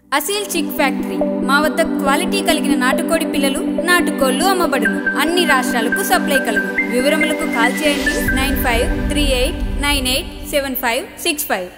అసీల్ చిక్ factory మా వద్ద quality కలిగిన నాటుకోడి పిల్లలు నాటుకోళ్లు అమ్మబడును అన్ని రాష్ట్రాలకు సప్లై కలదు వివరములకు కాల్ చేయండి nine five three eight nine eight seven five six five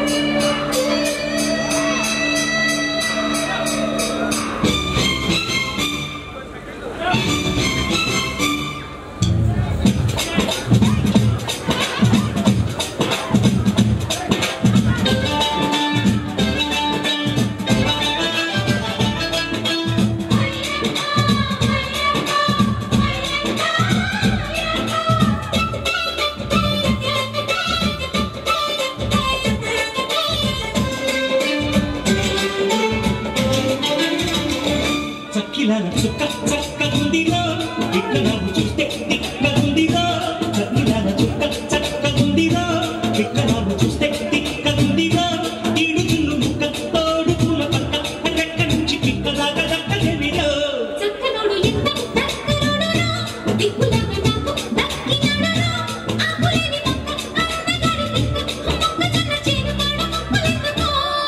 చక్కిలాల చుక్క చక్కగుందిగా ఇక్కడ నవ్వు చూస్తే దిక్కగుందిగా చక్కిలాల చుక్క చక్కగుందిగా ఇక్కడ నవ్వు చూస్తే దిక్కగుందిగా ఈడు చిన్ను ముక్క తోడు పూల పక్క రెక్క నుంచి పిక్క దాకా దక్కలేవిలో చక్కనోడు ఎంత దక్కనోడురా దిక్కులాగా నాకు దక్కినాడురా ఆకులేని మొక్క అందగాడి తిక్క మొక్కజొన్న చేను కాడ మొక్కలెందుకో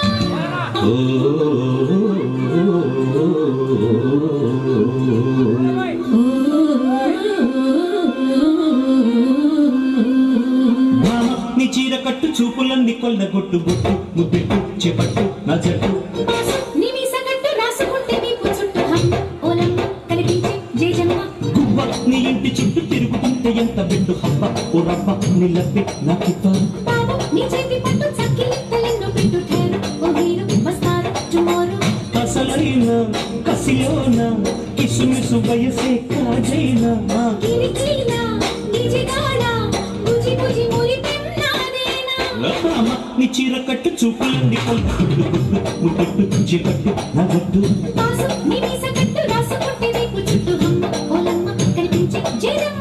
భామ నీ చీర కట్టు చూపులన్నీ కొల్ల గొట్టు బొట్టు ముద్దెట్టు చేపట్టు నా జట్టు నీ మీసగట్టు రాసుకుంటే నీకు చుట్టూ హమ్మ ఓలమ్మ కనిపించే జేజమ్మ గువ్వ నీ ఇంటి చుట్టూ తిరుగుతుంటే ఎంత బెడ్డు హబ్బ ఓ రవ్వ నిల్లప్పి నాకిప్ప బాబు నీ చేతి పట్టు చక్కిలింతలెన్నో పెట్టు ఠేరు ఓ హీరో వస్తారు టుమారో అసలైన కసిలోన కిసుమిసు వయసే కాజైనా కిరికిలా నిజిగాడా బుజి బుజి మురి పెన్నాదేనా రామ నీ చీర కట్టు చూపులన్నీ కొల్ల గుడ్డు గుడ్డు ముద్దెట్టు చేపట్టు నా గట్టు బాసు నీ మీసగట్టు రాసుకుంటే నీకు చుట్టూ హమ్మ ఓలమ్మ కనిపించే జేజమ్మ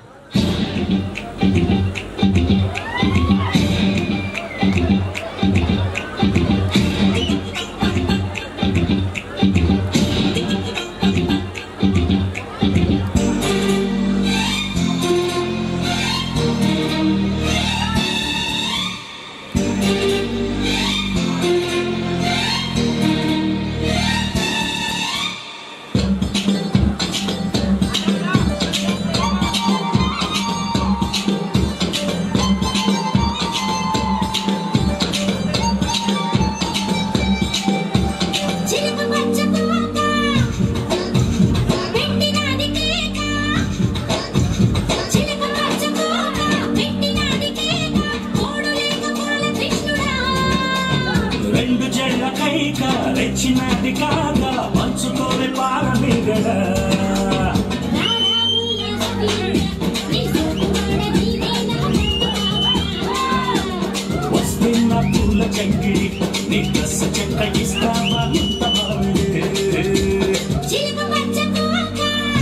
చిలుక పచ్చ కోక పెట్టినాది కేక చిలుక పచ్చ కోక పెట్టినాది కేక కోడు లేక కోల కృష్ణుడా రెండు జళ్ళ కైక రెచ్చినది కాగా పంచుకోవే పారమిగడ రారా ఊయేసి నీ సోకుమాడ నీవేనా వస్తే నా పూల చంకిడి నీ డ్రెస్ చెక్క ఇస్తావా ఎంత బాగుంది చిలుక పచ్చ కోక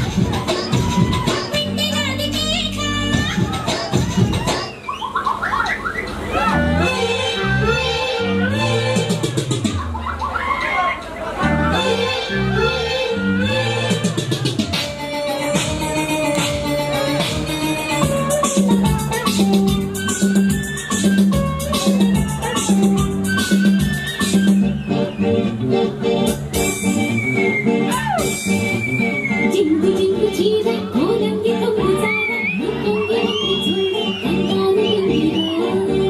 పెట్టినాది కేక జింగు జింగు చీర కోలంగి కొంగు చార కొంగి వంగి చూడ కంగారు వంగిరా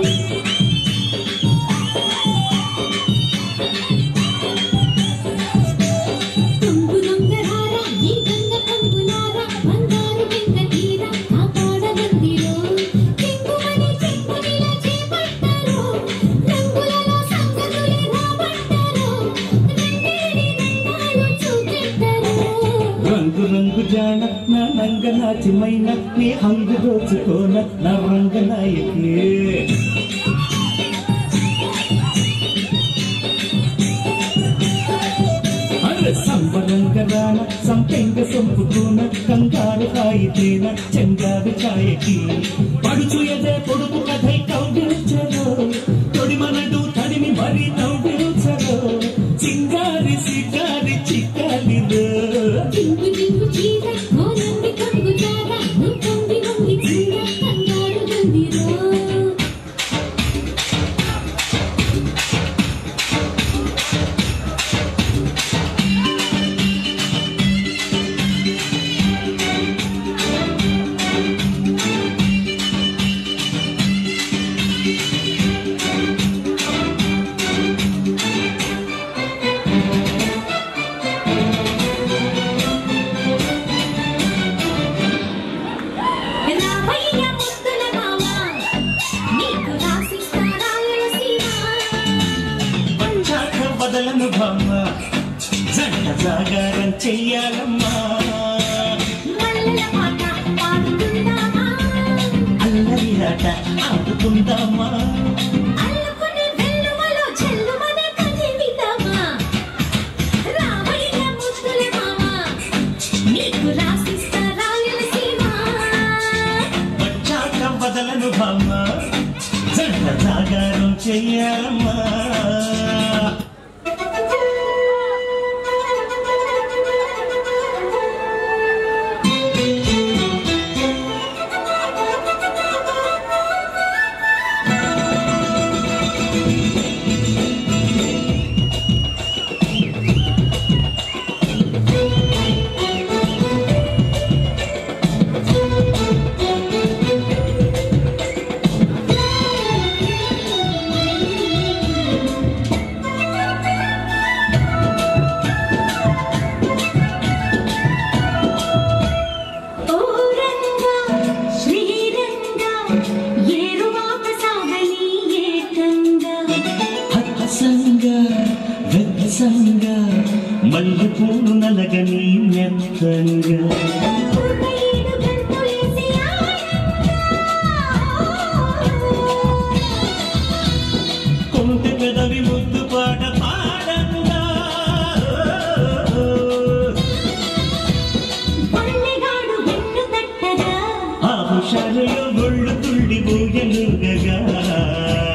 కొంగు దొంగరార ఈ గంగ కొంగులార బంగారు వెంక తీర కాపాడమందిరో చెంగుమని చెంగునిలా చేపట్టరు రంగులలో సంగతులే రాబట్టరు రంగేడి రంగాలు చూపెట్టరు రంగు రంగు జాన నా నంగ నాచిమైన నీ హంగు దోచుకోన నా రంగ నాయకి అరే సంబరంగ రాన సంపెంగ సొంపుకోన కంగారు హాయితేన చెంగారు ఛాయకి పడుచు ఎదే పొడుపు కథై కౌగిలించరు తొడిమనడు తడిమి మరి నవ్వించరు చింగారి సిగారి చిక్కాలిదో జింగు జింగు చీర కోలంగి కొంగు చార కొంగి వంగి చూడ కంగారు వందిరో వదలను బామ్మ జంట జాగారం చెయ్యాలమ్మా మల్లెల పాట పాడుకుందామా అల్లరి ఆట ఆడుకుందామా అల్లుకునే వెల్లువలో చెల్లుమనే కదిలిద్దామా రామయ్య ముద్దుల మామ నీకు రాసిస్తా రాయలసీమ వచ్చాక వదలను బామ్మ జంట జాగారం చెయ్యాలమ్మా ఓ రంగా శ్రీరంగా ఏరువాక సాగని ఏకంగా హసంగా వెచ్చంగా మల్లె పూలు నలగని మెత్తంగా ఒక ఏడు గంతులేసి కొంటె పెదవి ముద్దు పాట పాడంగా పల్లెగాడు వెన్ను తట్టగా ఆ హుషారులో ఒళ్ళు తుళ్ళి ఊయలుగగా